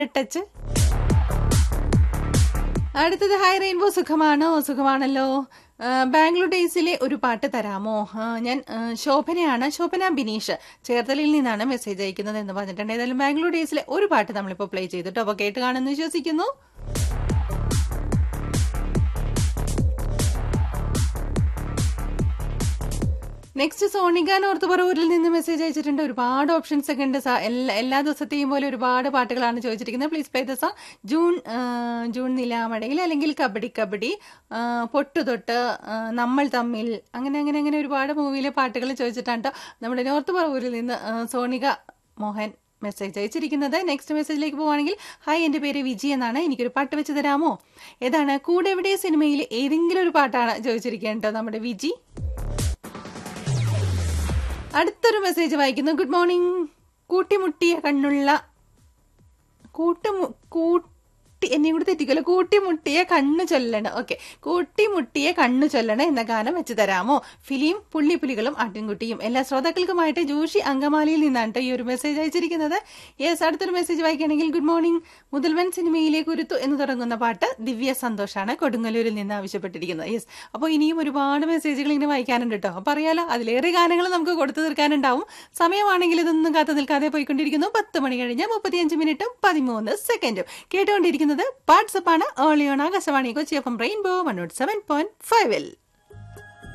touch അടുത്തത് high rainbow സുഖമാണോ സുഖമാണല്ലോ ആ, ബാംഗ്ലൂർ ഡേയ്സിലെ ഒരു പാട്ട് തരാമോ ആ, ഞാൻ ആ, ശോഭനയാണ് ശോഭന ബിനീഷ് ചേർത്തലയിൽ നിന്നാണ് മെസ്സേജ് അയക്കുന്നത് എന്ന് പറഞ്ഞിട്ടുണ്ട് ഏതായാലും ബാംഗ്ലൂർ ഡേയ്സിലെ ഒരു പാട്ട് നമ്മളിപ്പോൾ പ്ലേ ചെയ്തിട്ടോ അപ്പോൾ കേട്ട് കാണുമെന്ന് വിശ്വസിക്കുന്നു നെക്സ്റ്റ് സോണിക നോർത്ത് പറവൂരിൽ നിന്ന് മെസ്സേജ് അയച്ചിട്ടുണ്ട് ഒരുപാട് ഓപ്ഷൻസ് ഒക്കെ ഉണ്ട് സ- എല്ലാ എല്ലാ ദിവസത്തെയും പോലെ ഒരുപാട് പാട്ടുകളാണ് ചോദിച്ചിരിക്കുന്നത് please play the song June ആ, ജൂൺ നിലാമടയിൽ അല്ലെങ്കിൽ കബഡി കബഡി ആ, പൊട്ടു തൊട്ട് ആ, നമ്മൾ തമ്മിൽ അങ്ങനെ അങ്ങനെ അങ്ങനെ ഒരുപാട് മൂവിയിലെ പാട്ടുകൾ ചോദിച്ചിട്ടാണ് ട്ടോ നമ്മുടെ നോർത്ത് പറവൂരിൽ നിന്ന് ആ, സോണിക മോഹൻ മെസ്സേജ് അയച്ചിരിക്കുന്നത് നെക്സ്റ്റ് മെസ്സേജിലേക്ക് പോവുകയാണെങ്കിൽ ഹായ് എൻ്റെ പേര് വിജി എന്നാണ് എനിക്കൊരു പാട്ട് വെച്ച് തരാമോ ഏതാണ് കൂടെ എവിടെ സിനിമയിൽ ഏതെങ്കിലും ഒരു പാട്ടാണ് ചോദിച്ചിരിക്കുന്നത് കേട്ടോ നമ്മുടെ വിജി അടുത്തൊരു മെസ്സേജ് വായിക്കുന്നു ഗുഡ് മോർണിംഗ് കൂട്ടിമുട്ടിയ കണ്ണുള്ള കൂട്ടുമു കൂട്ടി എന്നെയും കൂടി തെറ്റിക്കല്ലോ കൂട്ടിമുട്ടിയ കണ്ണു ചൊല്ലണം ഓക്കെ കൂട്ടിമുട്ടിയ കണ്ണു ചൊല്ലണം എന്ന ഗാനം വെച്ച് തരാമോ ഫിലിം പുള്ളിപ്പുലികളും ആട്ടിൻകുട്ടിയും എല്ലാ ശ്രോതാക്കൾക്കുമായിട്ട് ജോഷി അങ്കമാലിയിൽ നിന്നാണ് ട്ടോ ഈ ഒരു മെസ്സേജ് അയച്ചിരിക്കുന്നത് യെസ് അടുത്തൊരു മെസ്സേജ് വായിക്കുകയാണെങ്കിൽ ഗുഡ് മോർണിംഗ് മുതൽവൻ സിനിമയിലെ കുരുത്തു എന്ന് തുടങ്ങുന്ന പാട്ട് ദിവ്യ സന്തോഷാണ് കൊടുങ്ങല്ലൂരിൽ നിന്ന് ആവശ്യപ്പെട്ടിരിക്കുന്നത് യെസ് അപ്പോൾ ഇനിയും ഒരുപാട് മെസ്സേജുകൾ ഇങ്ങനെ വായിക്കാനുണ്ട് കേട്ടോ അപ്പോൾ അറിയാലോ അതിലേറെ ഗാനങ്ങൾ നമുക്ക് കൊടുത്തു തീർക്കാനുണ്ടാവും സമയമാണെങ്കിൽ ഇതൊന്നും കാത്തു നിൽക്കാതെ പോയിക്കൊണ്ടിരിക്കുന്നു പത്ത് മണി കഴിഞ്ഞ് മുപ്പത്തിയഞ്ച് മിനിറ്റും പതിമൂന്ന് സെക്കൻഡും കേട്ടുകൊണ്ടിരിക്കുന്നത് വാട്സപ്പാണ് ഓളിയോൺ Akashvani Kochi F M rainbow one nought seven point ഫൈവിൽ